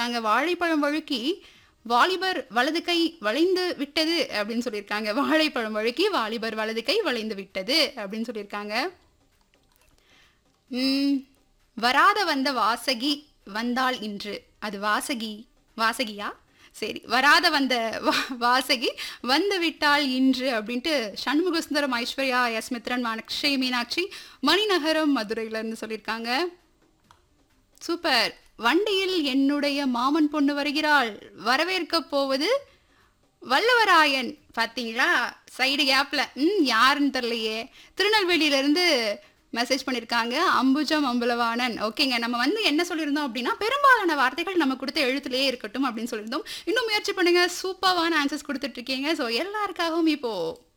சொல்லியிருக்காங்க வாழைப்பழம் வழுக்கி வாலிபர் வலது கை வளைந்து விட்டது அப்படின்னு சொல்லியிருக்காங்க வாழைப்பழம் வழுக்கி வாலிபர் வலது கை வளைந்து விட்டது அப்படின்னு சொல்லியிருக்காங்க ம், வராத வந்த வாசகி வந்தாள் இன்று அது வாசகி வாசகியா சரி வராத வந்த வா- வாசகி வந்து விட்டாள் இன்று அப்படின்ட்டு சண்முக சுந்தரம் ஐஸ்வர்யா எஸ் மித்ரன் மானக்ஷய் மீனாட்சி மணிநகரம் மதுரையில இருந்து சொல்லியிருக்காங்க சூப்பர் வண்டியில் என்னுடைய மாமன் பொண்ணு வருகிறாள் வரவேற்க போவது வல்லவராயன் பாத்தீங்களா சைடு கேப்ல ம் யாருன்னு தெரியலையே திருநெல்வேலியில இருந்து மெசேஜ் பண்ணியிருக்காங்க அம்புஜம் அம்பலவாணன் ஓகேங்க நம்ம வந்து என்ன சொல்லியிருந்தோம் அப்படின்னா பெரும்பாலான வார்த்தைகள் நம்ம கொடுத்த எழுத்துலயே இருக்கட்டும் அப்படின்னு சொல்லியிருந்தோம் இன்னும் முயற்சி பண்ணுங்க சூப்பரான ஆன்சர்ஸ் கொடுத்துட்டு இருக்கீங்க ஸோ எல்லாருக்காகவும் இப்போ